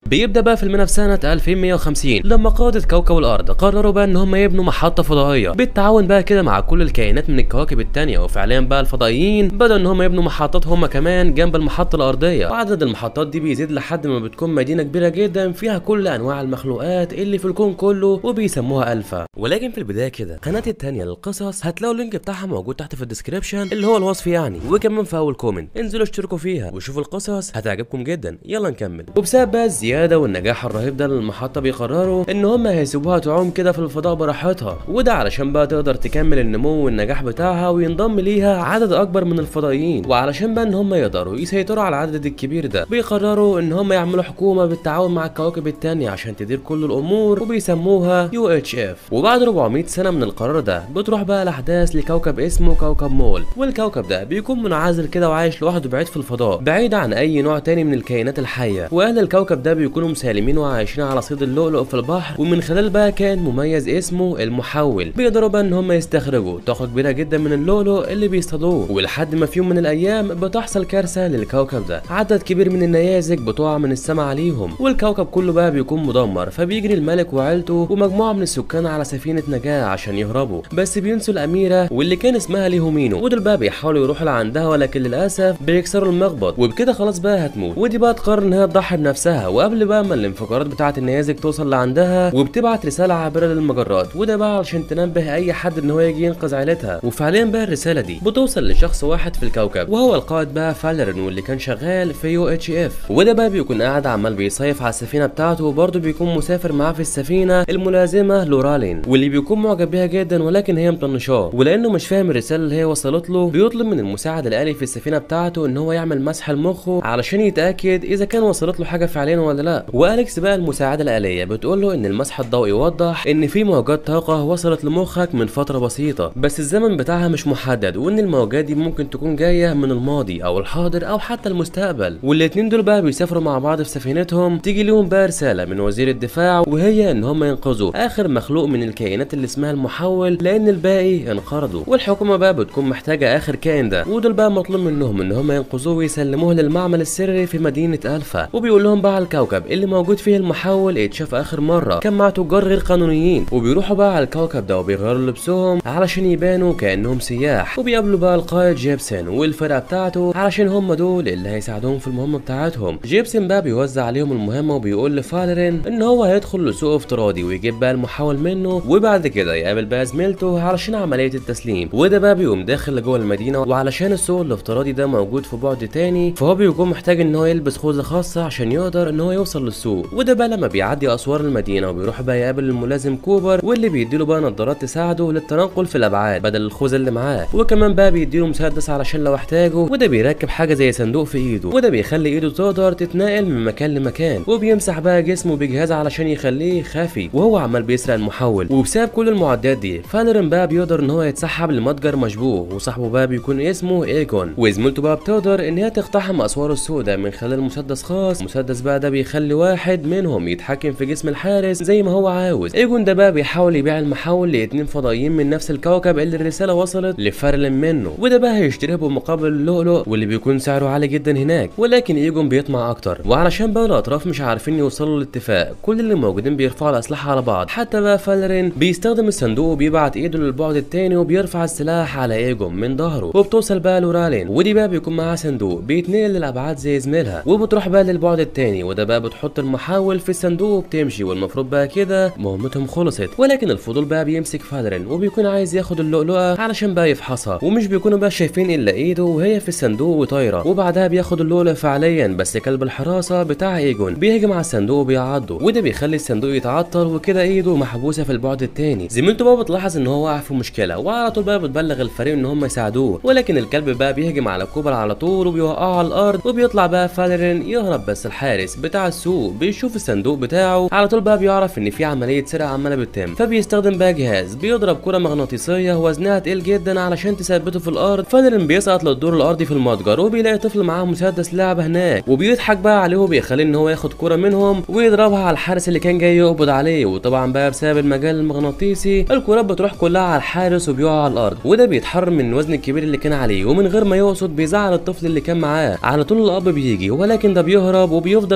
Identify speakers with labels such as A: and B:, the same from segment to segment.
A: بيبدا بقى فيلمنا في سنه 2150 لما قاده كوكب الارض قرروا بقى ان هم يبنوا محطه فضائيه بالتعاون بقى كده مع كل الكائنات من الكواكب التانية وفعليا بقى الفضائيين بدأوا ان هم يبنوا محطات هم كمان جنب المحطه الارضيه وعدد المحطات دي بيزيد لحد ما بتكون مدينه كبيره جدا فيها كل انواع المخلوقات اللي في الكون كله وبيسموها الفا ولكن في البدايه كده القناه التانية للقصص هتلاقوا اللينك بتاعها موجود تحت في الديسكريبشن اللي هو الوصف يعني وكمان في اول كومنت انزلوا اشتركوا فيها وشوفوا القصص هتعجبكم جدا يلا نكمل وبسبب بقى الزياده والنجاح الرهيب ده للمحطه بيقرروا ان هم هيسيبوها تعوم كده في الفضاء براحتها وده علشان بقى تقدر تكمل النمو والنجاح بتاعها وينضم ليها عدد اكبر من الفضائيين وعلشان بقى ان هم يقدروا يسيطروا على العدد الكبير ده بيقرروا ان هم يعملوا حكومه بالتعاون مع الكواكب التانية عشان تدير كل الامور وبيسموها يو اتش اف وبعد 400 سنه من القرار ده بتروح بقى الاحداث لكوكب اسمه كوكب مول والكوكب ده بيكون منعزل كده وعايش لوحده بعيد في الفضاء بعيد عن اي نوع تاني من الكائنات الحيه واهل الكوكب ده بيكونوا مسالمين وعايشين على صيد اللؤلؤ في البحر ومن خلال بقى كان مميز اسمه المحول بيقدروا بقى ان هم يستخرجوا طاقه كبيره جدا من اللؤلؤ اللي بيصطادوه ولحد ما في يوم من الايام بتحصل كارثه للكوكب ده عدد كبير من النيازك بتقع من السماء عليهم والكوكب كله بقى بيكون مدمر فبيجري الملك وعيلته ومجموعه من السكان على سفينه نجاه عشان يهربوا بس بينسوا الاميره واللي كان اسمها ليهومينو ودول بقى بيحاولوا يروحوا لعندها ولكن للاسف بيكسروا المخبط وبكده خلاص بقى هتموت ودي بقى تقرر ان هي تضحي بنفسها وقبل بقى ما الانفجارات بتاعه النيازك توصل لعندها وبتبعت رساله عابره للمجرات وده بقى علشان تنبه اي حد ان هو يجي ينقذ عيلتها وفعليا بقى الرساله دي بتوصل لشخص واحد في الكوكب وهو القائد بقى فالرن واللي كان شغال في يو اتش اف وده بقى بيكون قاعد عمال بيصيف على السفينه بتاعته وبرضه بيكون مسافر معاه في السفينه الملازمه لورالين واللي بيكون معجب بيها جدا ولكن هي مطنشاه ولانه مش فاهم الرساله اللي هي وصلت له بيطلب من المساعد الالي في السفينه بتاعته ان هو يعمل مسح لمخه علشان يتاكد اذا كان وصلت له حاجه فعليا ولا لا واليكس بقى المساعده الاليه بتقول له ان المسح الضوئي يوضح ان في موجات طاقه وصلت لمخك من فتره بسيطه بس الزمن بتاعها مش محدد وان الموجات دي ممكن تكون جايه من الماضي او الحاضر او حتى المستقبل والاتنين دول بقى بيسافروا مع بعض في سفينتهم تيجي لهم بقى رساله من وزير الدفاع وهي ان هم ينقذوا اخر مخلوق من الكائنات اللي اسمها المحول لان الباقي انقرضوا والحكومه بقى بتكون محتاجه اخر كائن ده ودول بقى مطلوب منهم ان هم ينقذوه ويسلموه للمعمل السري في مدينه الفا وبيقول لهم بقى على الكوكب اللي موجود فيه المحول اتشاف اخر مره كان مع تجار غير قانونيين وبيروحوا بقى على الكوكب ده وبيغيروا لبسهم علشان يبانوا كانهم سياح وبيقابلوا بقى القائد جيبسون والفرقه بتاعته علشان هم دول اللي هيساعدوهم في المهمه بتاعتهم جيبسون بقى بيوزع عليهم المهمه وبيقول لفالرين ان هو هيدخل لسوق افتراضي ويجيب بقى المحول منه وبعد كده يقابل بقى زميلته علشان عمليه التسليم وده بقى بيقوم داخل لجوه المدينه وعلشان السوق الافتراضي ده موجود في بعد تاني فهو بيكون محتاج ان هو يلبس خوذه خاصه عشان يقدر ان هو يوصل للسوق وده بقى لما بيعدي اسوار المدينه وبيروح بقى يقابل الملازم كوبر واللي بيديله بقى نظارات تساعده للتنقل في الابعاد بدل الخوذه اللي معاه وكمان بقى بيديله مسدس علشان لو احتاجه وده بيركب حاجه زي صندوق في ايده وده بيخلي ايده تقدر تتنقل من مكان لمكان وبيمسح بقى جسمه بجهاز علشان يخليه خفي وهو عمال بيسرق المحول وبسبب كل المعدات دي فالرين بقى بيقدر ان هو يتسحب لمتجر مشبوه وصاحبه بقى بيكون اسمه ايجون وزميلته بقى بتقدر ان هي تقتحم اسوار السوق ده من خلال مسدس خاص المسدس بقى ده بيخلي واحد منهم يتحكم في جسم الحارس زي ما هو عاوز ايجون ده بقى بيحاول يبيع المحول لاتنين فضائيين من نفس الكوكب اللي الرساله وصلت لفارلين منه وده بقى هيشتريه بمقابل اللؤلؤ واللي بيكون سعره عالي جدا هناك ولكن ايجون بيطمع اكتر وعلشان بقى الاطراف مش عارفين يوصلوا لاتفاق كل اللي موجودين بيرفعوا الاسلحه على بعض حتى بقى فالرين بيستخدم الصندوق وبيبعت ايده للبعد التاني وبيرفع السلاح على ايجون من ظهره وبتوصل بقى لورالين ودي بقى بيكون معاها صندوق بيتنقل للابعاد زي زميلها وبتروح بقى للبعد التاني وده بقى بتحط المحاول في الصندوق وبتمشي والمفروض بقى كده مهمتهم خلصت ولكن الفضول بقى بيمسك فالرين وبيكون عايز ياخد اللؤلؤه علشان بقى يفحصها ومش بيكونوا بقى شايفين الا ايده وهي في الصندوق وطايره وبعدها بياخد اللؤلؤه فعليا بس كلب الحراسه بتاع ايجون بيهجم على الصندوق وبيعضه وده بيخلي الصندوق يتعطل وكده ايده محبوسه في البعد التاني زميلته بقى بتلاحظ ان هو واقع في مشكله وعلى طول بقى بتبلغ الفريق ان هم يساعدوه ولكن الكلب بقى بيهجم على كوبر على طول وبيوقعه على الارض وبيطلع بقى فالرين يهرب بس الحارس بتاع السوق بيشوف الصندوق بتاعه على طول بقى بيعرف ان في عمليه سرقه عماله بتتم فبيستخدم بقى جهاز بيضرب كره مغناطيسيه وزنها تقيل جدا علشان تثبته في الارض فالرين بيسقط للدور الارضي في المتجر وبيلاقي طفل معاه مسدس لعبه هناك وبيضحك بقى عليه وبيخليه ان هو ياخد كره منهم ويضربها على الحارس اللي كان جاي يقبض عليه وطبعا بقى بسبب المجال المغناطيسي الكرات بتروح كلها على الحارس وبيقع على الارض وده بيتحرر من الوزن الكبير اللي كان عليه ومن غير ما يقصد بيزعل الطفل اللي كان معاه على طول الاب بيجي ولكن ده بيهرب وبيفضل بقى يجري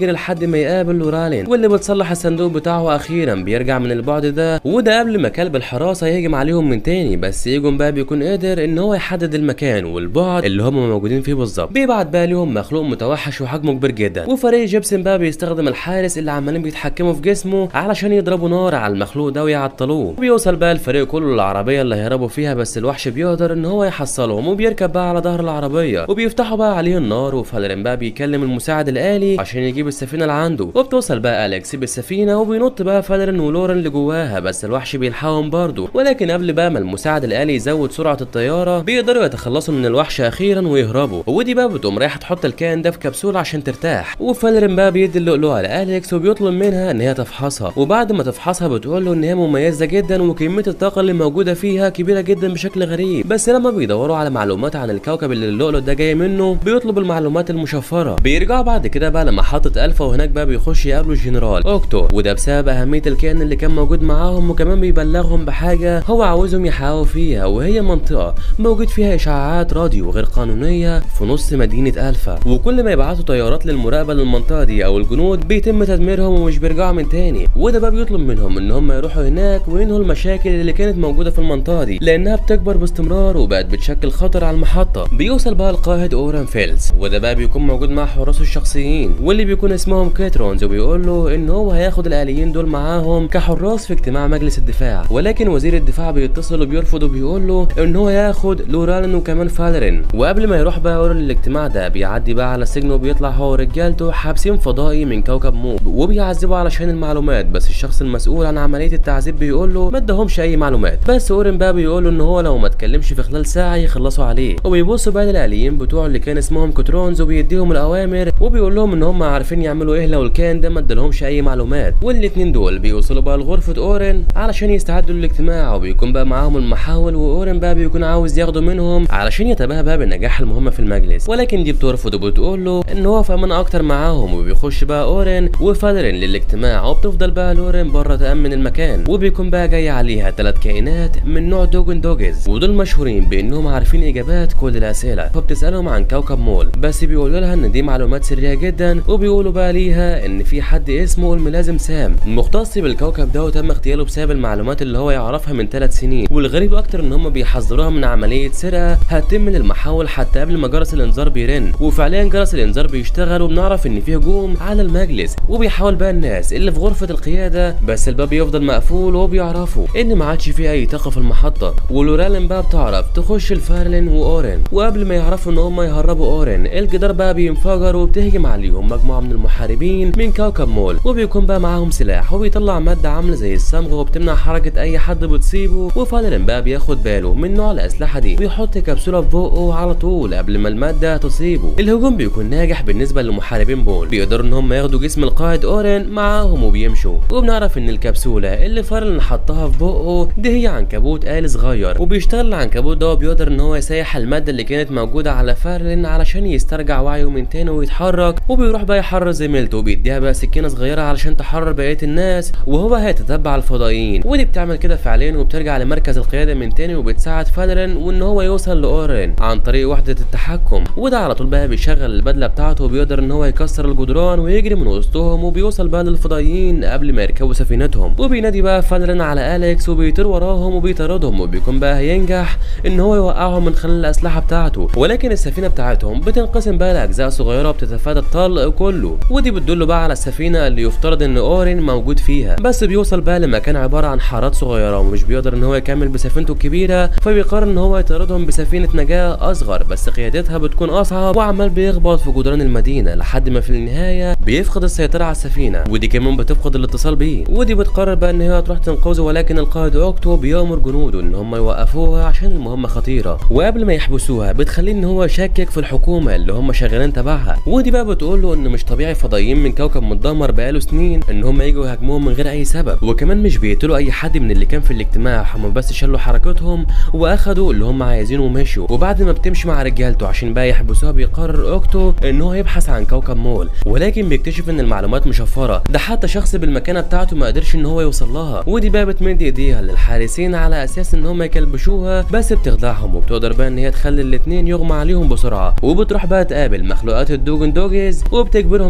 A: كتير لحد ما يقابل لورالين واللي بتصلح الصندوق بتاعه اخيرا بيرجع من البعد ده وده قبل ما كلب الحراسه يهجم عليهم من تاني بس ايجون بقى بيكون قادر ان هو يحدد المكان والبعد اللي هم موجودين فيه بالظبط بيبعت بقى ليهم مخلوق متوحش وحجمه كبير جدا وفريق جيبسون بقى بيستخدم الحارس اللي عمالين بيتحكموا في جسمه علشان يضربوا نار على المخلوق ده ويعطلوه وبيوصل بقى الفريق كله للعربيه اللي هيهربوا فيها بس الوحش بيقدر ان هو يحصلهم وبيركب بقى على ظهر العربيه وبيفتحوا بقى عليه النار وفالرين بقى بيكلم المساعد الالي عشان يجيب السفينه اللي عنده وبتوصل بقى اليكس بالسفينه وبينط بقى فالرين ولورن اللي جواها بس الوحش بيلحقهم برضه ولكن قبل بقى ما المساعد الالي يزود سرعه الطياره بيقدروا يتخلصوا من الوحش اخيرا ويهربوا ودي بقى بتقوم رايحه تحط الكائن ده في كبسوله عشان ترتاح وفالرين بقى بيدي اللؤلؤه لاليكس وبيطلب منها ان هي تفحصها وبعد ما تفحصها بتقول له ان هي مميزه جدا وكميه الطاقه اللي موجوده فيها كبيره جدا بشكل غريب بس لما بيدوروا على معلومات عن الكوكب اللي اللؤلؤ ده جاي منه بيطلب المعلومات المشفره بيرجعوا بعد كده بقى لمحطه الفا وهناك بقى بيخش يقابلوا الجنرال اوكتو وده بسبب اهميه الكائن اللي كان موجود معاهم وكمان بيبلغهم بحاجه هو عاوزهم يحققوا فيها وهي منطقه موجود فيها اشعاعات راديو غير قانونيه في نص مدينه الفا وكل ما يبعتوا طيارات للمراقبه للمنطقه دي او الجنود بيتم تدميرهم ومش بيرجعوا من تاني وده بقى بيطلب منهم ان هم يروحوا هناك وينهوا المشاكل اللي كانت موجوده في المنطقه دي لانها بتكبر باستمرار وبقت بتشكل خطر على المحطه بيوصل بقى القائد اوران فيلز وده بقى بيكون موجود مع حراسه الشخصيين واللي بيكون اسمهم كيترونز وبيقول له ان هو هياخد الاليين دول معاهم كحراس في اجتماع مجلس الدفاع ولكن وزير الدفاع بيتصل وبيرفض وبيقول له ان هو ياخد لورالين وكمان فالرين وقبل ما يروح بقى اوران الاجتماع ده بيعدي بقى على السجن وبيطلع هو ورجالته حابسين فضائي من كوكب موب وبيعذبوا علشان المعلومات بس الشخص المسؤول عن عمليه التعذيب بيقول له ما ادهمش اي معلومات بس اورين بقى بيقول له ان هو لو ما اتكلمش في خلال ساعه يخلصوا عليه وبيبصوا بقى للاليين بتوعه اللي كان اسمهم كوترونز وبيديهم الاوامر وبيقول لهم ان هم عارفين يعملوا ايه لو الكائن ده ما ادالهمش اي معلومات والاتنين دول بيوصلوا بقى لغرفه اورين علشان يستعدوا للاجتماع وبيكون بقى معاهم المحاول واورين بقى بيكون عاوز ياخده منهم علشان يتباهى بقى بالنجاح المهمه في المجلس ولكن دي بترفض وبتقول له ان هو في امان اكتر معاهم وبيخش بقى اورين وفالرين للاجتماع وبتفضل بقى لورين بره تامن المكان وبيكون بقى جاي عليها ثلاث كائنات من نوع دوجن دوجز ودول مشهورين بانهم عارفين اجابات كل الاسئله فبتسالهم عن كوكب مول بس بيقولوا لها ان دي معلومات سريه جدا وبيقولوا بقى ليها ان في حد اسمه الملازم سام مختص بالكوكب ده وتم اغتياله بسبب المعلومات اللي هو يعرفها من ثلاث سنين والغريب اكتر ان هم بيحذروها من عمليه سرقه هتتم من المحاول حتى قبل ما جرس الانذار بيرن وفعليا جرس الانذار بيشتغل وبنعرف ان في هجوم على المجلس وبيحاول بقى الناس اللي في غرفه القياده بس الباب بيفضل مقفول وبيعرفوا ان ما عادش في اي طاقه في المحطه ولورالين بقى بتعرف تخش لفارلين واورين وقبل ما يعرفوا ان هم يهربوا اورين الجدار بقى بينفجر وبتهجم عليهم مجموعه من المحاربين من كوكب مول وبيكون بقى معاهم سلاح وبيطلع ماده عامله زي الصمغ وبتمنع حركه اي حد بتصيبه وفالرين بقى بياخد باله من نوع الاسلحه دي ويحط كبسوله في بقه على طول قبل ما الماده تصيبه الهجوم بيكون ناجح بالنسبه للمحاربين بول بيقدروا ان هم ياخدوا جسم القائد اورين معاهم وبيمشوا وبنعرف ان الكبسوله اللي فارلين حطها في بقه دي هي عنكبوت آلي صغير وبيشتغل العنكبوت ده وبيقدر ان هو يسيح الماده اللي كانت موجوده على فارلين علشان يسترجع وعيه من تاني ويتحرك وبيروح بقى يحرر زميلته وبيديها بقى سكينه صغيره علشان تحرر بقيه الناس وهو هيتتبع الفضائيين ودي بتعمل كده فعليا وبترجع لمركز القياده من تاني وبتساعد فالرين وان هو يوصل لاورين عن طريق وحده التحكم وده على طول بقى بيشغل البدله بتاعته وبيقدر ان هو يكسر الجدران ويجري من وسطهم وبيوصل بقى للفضائيين قبل ما يركبوا سفينتهم وبينادي بقى فالرين على اليكس وبيطير وراهم وبيطاردهم وبيكون بقى هينجح ان هو يوقعهم من خلال الاسلحه بتاعته ولكن السفينه بتاعتهم بتنقسم بقى لاجزاء صغيره وبتتفادى الطلق كله ودي بتدل بقى على السفينه اللي يفترض ان اورين موجود فيها بس بيوصل بقى لمكان عباره عن حارات صغيره ومش بيقدر ان هو يكمل بسفينته الكبيره فبيقرر ان هو يطاردهم بسفينه نجاه اصغر بس قيادتها بتكون اصعب وعمال بيخبط في جدران المدينه لحد ما في النهايه بيفقد السيطره على السفينه ودي كمان بتفقد الاتصال بيه ودي بتقرر بقى ان هي تروح تنقذه ولكن القائد اوكتو بيامر جنوده ان هم يوقفوها عشان المهمه خطيره وقبل ما يحبسوها بتخليه ان هو يشكك في الحكومه اللي هم شغالين تبعها ودي بقى بتقول له ان مش طبيعي فضائيين من كوكب متدمر بقاله سنين ان هم يجوا يهاجموهم من غير اي سبب وكمان مش بيقتلوا اي حد من اللي كان في الاجتماع هم بس شالوا حركتهم واخدوا اللي هم عايزينه ومشوا وبعد ما بتمشي مع رجالته عشان بقى يحبسوها بيقرر اوكتو ان هو يبحث عن كوكب مول ولكن بيكتشف ان المعلومات مشفره ده حتى شخص بالمكانه بتاعته ما قدرش ان هو يوصل لها ودي بقى بتمد ايديها للحارسين على اساس ان هم يكلبشوها بس بتخدعهم وبتقدر بقى ان هي تخلي الاتنين يغمى عليهم بسرعه وبتروح بقى تقابل مخلوقات الدوجن دوجز وبتجبرهم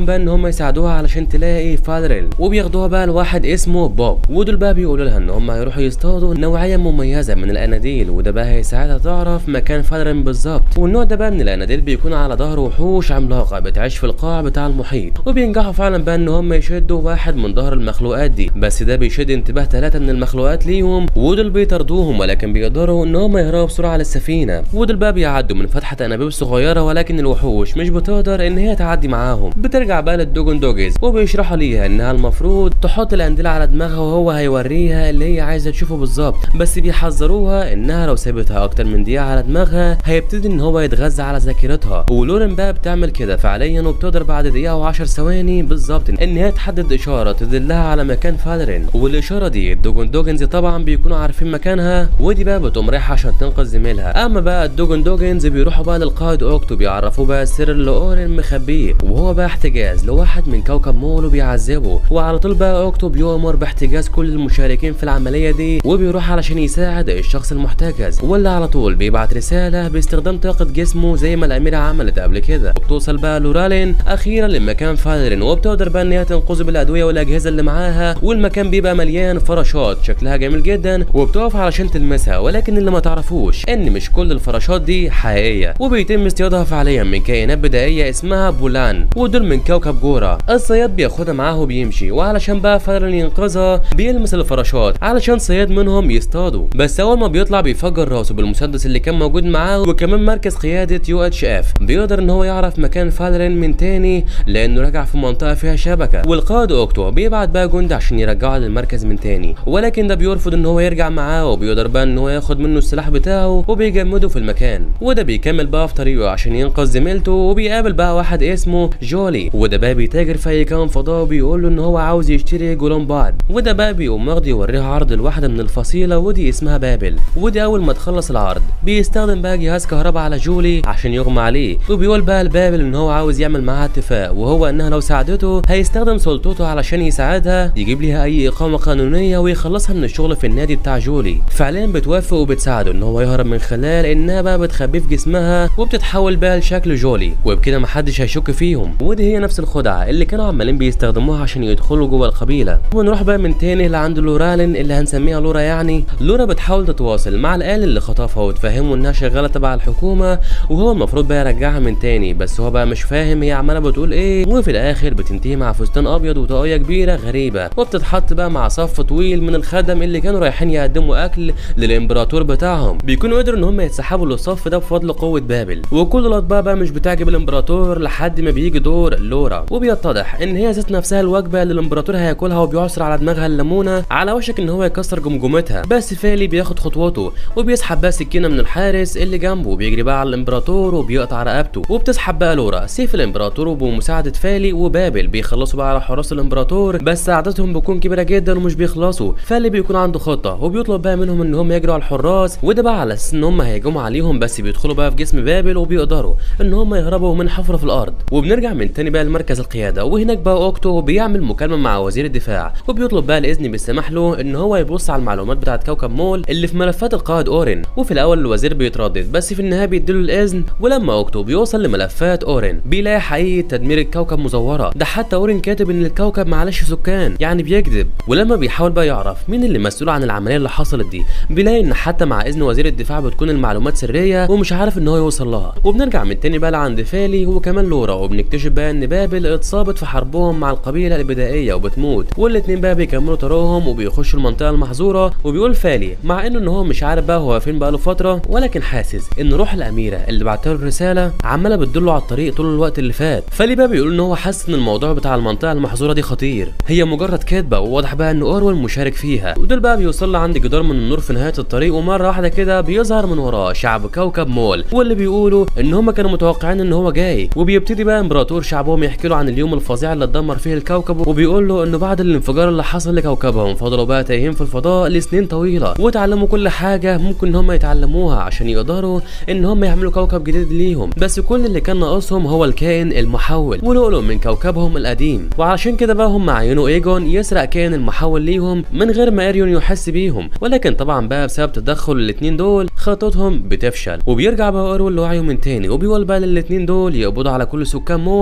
A: بقى ان هم يساعدوها علشان تلاقي فالرين وبياخدوها بقى لواحد اسمه بوب ودول بقى بيقولوا لها ان هم هيروحوا يصطادوا نوعيه مميزه من الاناديل وده بقى هيساعدها تعرف مكان فالرين بالظبط والنوع ده بقى من الاناديل بيكون على ظهر وحوش عملاقه بتعيش في القاع بتاع المحيط وبينجحوا فعلا بقى ان هم يشدوا واحد من ظهر المخلوقات دي بس ده بيشد انتباه ثلاثه من المخلوقات ليهم ودول بيطاردوهم ولكن بيقدروا ان هم يهربوا بسرعه للسفينه ودول بقى بيعدوا من فتحه انابيب صغيره ولكن الوحوش مش بتقدر ان هي تعدي معاهم بترجع بقى للدوجن دوجز وبيشرحوا ليها انها المفروض تحط الانديل على دماغها وهو هيوريها اللي هي عايزه تشوفه بالظبط بس بيحذروها انها لو سابتها اكتر من دقيقه على دماغها هيبتدي ان هو يتغذى على ذاكرتها ولورين بقى بتعمل كده فعليا وبتقدر بعد دقيقه و10 ثواني بالظبط ان هي تحدد اشاره تدلها على مكان فالرين والاشاره دي الدوجن دوجنز طبعا بيكونوا عارفين مكانها ودي بقى بتقوم رايحه عشان تنقذ زميلها اما بقى الدوجن دوجنز بيروحوا بقى للقائد اوكتو بيعرفوه بقى السر اللي اورين مخبيه وهو بقى احتجاز لواحد من كوكب مول وبيعذبه وعلى طول بقى اوكتو بيؤمر باحتجاز كل المشاركين في العمليه دي وبيروح علشان يساعد الشخص المحتجز واللي على طول بيبعت رساله باستخدام طاقه جسمه زي ما الاميره عملت قبل كده وبتوصل بقى لورالين اخيرا لمكان فالرين وبتقدر بقى ان هي تنقذه بالادويه والاجهزه اللي معاها والمكان بيبقى مليان فراشات شكلها جميل جدا وبتقف علشان تلمسها ولكن اللي ما تعرفوش ان مش كل الفراشات دي حقيقيه وبيتم اصطيادها فعليا من كائنات بدائيه اسمها بولان ودول من كوكب جورا الصياد بياخدها معاه وبيمشي وعلشان بقى فالرين ينقذها بيلمس الفراشات علشان صياد منهم يصطادوا بس اول ما بيطلع بيفجر راسه بالمسدس اللي كان موجود معاه وكمان مركز قياده يو اتش اف بيقدر ان هو يعرف مكان فالرين من تاني لانه رجع في منطقه فيها شبكه والقائد اوكتو بيبعت بقى جند عشان يرجعه للمركز من تاني ولكن ده بيرفض ان هو يرجع معاه وبيقدر بقى ان هو ياخد منه السلاح بتاعه وبيجمده في المكان وده بيكمل بقى في طريقه عشان ينقذ زميلته وبيقابل بقى واحد اسمه جولي وده بقى بيتاجر في اي كان فضاء وبيقول له ان هو عاوز يشتري جولون بعض وده بقى بيقوم واخده يوريها عرض لواحده من الفصيله ودي اسمها بابل ودي اول ما تخلص العرض بيستخدم بقى جهاز كهرباء على جولي عشان يغمى عليه وبيقول بقى لبابل ان هو عاوز يعمل معاها اتفاق وهو انها لو ساعدته هيستخدم سلطته علشان يساعدها يجيب ليها اي اقامه قانونيه ويخلصها من الشغل في النادي بتاع جولي فعليا بتوافق وبتساعده ان هو يهرب من خلال انها بقى بتخبيه في جسمها وبتتحول بقى لشكل جولي وبكده محدش هيشك فيهم ودي هي نفس الخدعه اللي كانوا عمالين بيستخدموها عشان يدخلوا جوه القبيله ونروح بقى من تاني لعند لورالين اللي هنسميها لورا يعني لورا بتحاول تتواصل مع الآل اللي خطفها وتفهمه انها شغاله تبع الحكومه وهو المفروض بقى يرجعها من تاني بس هو بقى مش فاهم هي عماله بتقول ايه وفي الاخر بتنتهي مع فستان ابيض وطاقيه كبيره غريبه وبتتحط بقى مع صف طويل من الخدم اللي كانوا رايحين يقدموا اكل للامبراطور بتاعهم بيكونوا قدروا ان هم يتسحبوا للصف ده بفضل قوه بابل وكل الاطباق بقى مش بتعجب الامبراطور لحد ما بيجي دور لورا وبيتضح ان هي ذات نفسها الوجبه اللي الامبراطور هياكلها وبيعصر على دماغها الليمونه على وشك ان هو يكسر جمجمتها بس فالي بياخد خطوته وبيسحب بقى سكينه من الحارس اللي جنبه وبيجري بقى على الامبراطور وبيقطع رقبته وبتسحب بقى لورا سيف الامبراطور وبمساعده فالي وبابل بيخلصوا بقى على حراس الامبراطور بس عددهم بتكون كبيره جدا ومش بيخلصوا فالي بيكون عنده خطه وبيطلب بقى منهم ان هم يجروا على الحراس وده بقى على اساس ان هم هيهجموا عليهم بس بيدخلوا بقى في جسم بابل وبيقدروا ان هم يهربوا من حفره في الارض وبنرجع من تاني بقى لمركز القياده وهناك بقى اوكتو بيعمل مكالمه مع وزير الدفاع وبيطلب بقى الاذن بالسماح له ان هو يبص على المعلومات بتاعه كوكب مول اللي في ملفات القائد اورين وفي الاول الوزير بيتردد بس في النهايه بيديله الاذن ولما اوكتو بيوصل لملفات اورين بيلاقي حقيقه تدمير الكوكب مزوره ده حتى اورين كاتب ان الكوكب معلش سكان يعني بيكذب ولما بيحاول بقى يعرف مين اللي مسؤول عن العمليه اللي حصلت دي بيلاقي ان حتى مع اذن وزير الدفاع بتكون المعلومات سريه ومش عارف ان هو يوصل لها وبنرجع من تاني بقى لعند فالي وكمان لورا وبنكتشف بقى ان بابل اتصابت في حربهم مع القبيله البدائيه وبتموت والاتنين بقى بيكملوا طريقهم وبيخشوا المنطقه المحظوره وبيقول فالي مع انه ان هو مش عارف بقى هو فين بقى له فتره ولكن حاسس ان روح الاميره اللي بعتها له الرساله عماله بتدله على الطريق طول الوقت اللي فات فالي بقى بيقول ان هو حاسس ان الموضوع بتاع المنطقه المحظوره دي خطير هي مجرد كذبه وواضح بقى ان اورول مشارك فيها ودول بقى بيوصل عند جدار من النور في نهايه الطريق ومره واحده كده بيظهر من وراه شعب كوكب مول واللي بيقولوا ان هم كانوا متوقعين ان هو جاي وبيبتدي بقى امبراطور شعبهم يحكي له عن اليوم الفظيع اللي اتدمر فيه الكوكب وبيقول له انه بعد الانفجار اللي حصل لكوكبهم فضلوا بقى تايهين في الفضاء لسنين طويله وتعلموا كل حاجه ممكن ان هم يتعلموها عشان يقدروا ان هم يعملوا كوكب جديد ليهم بس كل اللي كان ناقصهم هو الكائن المحول ولؤلؤ من كوكبهم القديم وعشان كده بقى هم عينوا ايجون يسرق كائن المحول ليهم من غير ما ايريون يحس بيهم ولكن طبعا بقى بسبب تدخل الاتنين دول خطتهم بتفشل وبيرجع بقى اورول لوعيه من تاني وبيقول بقى للاتنين دول يقبضوا على كل سكان مول اللي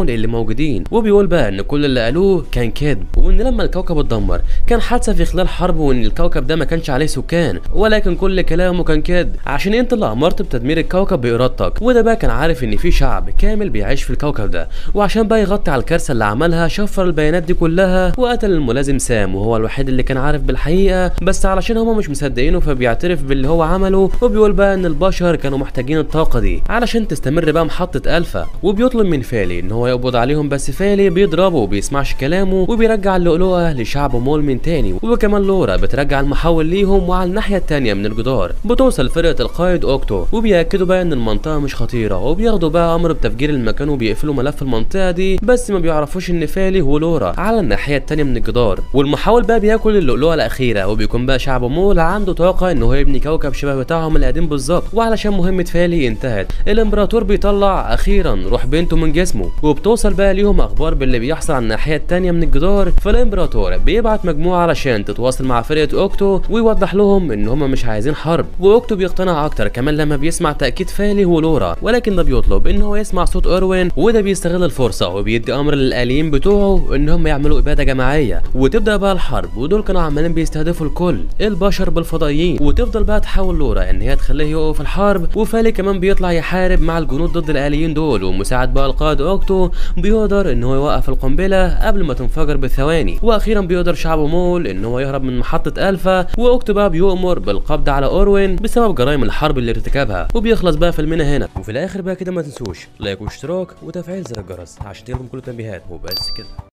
A: موجودين وبيقول بقى ان كل اللي قالوه كان كذب وان لما الكوكب اتدمر كان حادثه في خلال حرب وان الكوكب ده ما كانش عليه سكان ولكن كل كلامه كان كذب عشان انت اللي امرت بتدمير الكوكب بارادتك وده بقى كان عارف ان في شعب كامل بيعيش في الكوكب ده وعشان بقى يغطي على الكارثه اللي عملها شفر البيانات دي كلها وقتل الملازم سام وهو الوحيد اللي كان عارف بالحقيقه بس علشان هما مش مصدقينه فبيعترف باللي هو عمله وبيقول بقى ان البشر كانوا محتاجين الطاقه دي علشان تستمر بقى محطه الفا وبيطلب من فالي ان هو يقبض عليهم بس فالي بيضربه وبيسمعش كلامه وبيرجع اللؤلؤه لشعب مول من تاني وكمان لورا بترجع المحول ليهم وعلى الناحيه التانيه من الجدار بتوصل فرقه القائد اوكتو وبياكدوا بقى ان المنطقه مش خطيره وبياخدوا بقى امر بتفجير المكان وبيقفلوا ملف المنطقه دي بس ما بيعرفوش ان فالي ولورا على الناحيه التانيه من الجدار والمحاول بقى بياكل اللؤلؤه الاخيره وبيكون بقى شعب مول عنده طاقه ان هو يبني كوكب شبه بتاعهم القديم بالظبط وعلشان مهمه فالي انتهت الامبراطور بيطلع اخيرا روح بنته من جسمه وبتوصل بقى ليهم اخبار باللي بيحصل على الناحيه التانيه من الجدار فالامبراطور بيبعت مجموعه علشان تتواصل مع فرقه اوكتو ويوضح لهم ان هم مش عايزين حرب واوكتو بيقتنع اكتر كمان لما بيسمع تاكيد فالي ولورا ولكن ده بيطلب ان هو يسمع صوت اروين وده بيستغل الفرصه وبيدي امر للاليين بتوعه ان هم يعملوا اباده جماعيه وتبدا بقى الحرب ودول كانوا عمالين بيستهدفوا الكل البشر بالفضائيين وتفضل بقى تحاول لورا ان هي تخليه يقف الحرب وفالي كمان بيطلع يحارب مع الجنود ضد الاليين دول ومساعد بقى القائد اوكتو بيقدر ان هو يوقف القنبله قبل ما تنفجر بثواني واخيرا بيقدر شعب مول ان هو يهرب من محطه الفا واوكتو بقى بيؤمر بالقبض على اوروين بسبب جرائم الحرب اللي ارتكبها وبيخلص بقى فيلمنا هنا وفي الاخر بقى كده ما تنسوش لايك واشتراك وتفعيل زر الجرس عشان تجيلكم كل التنبيهات وبس كده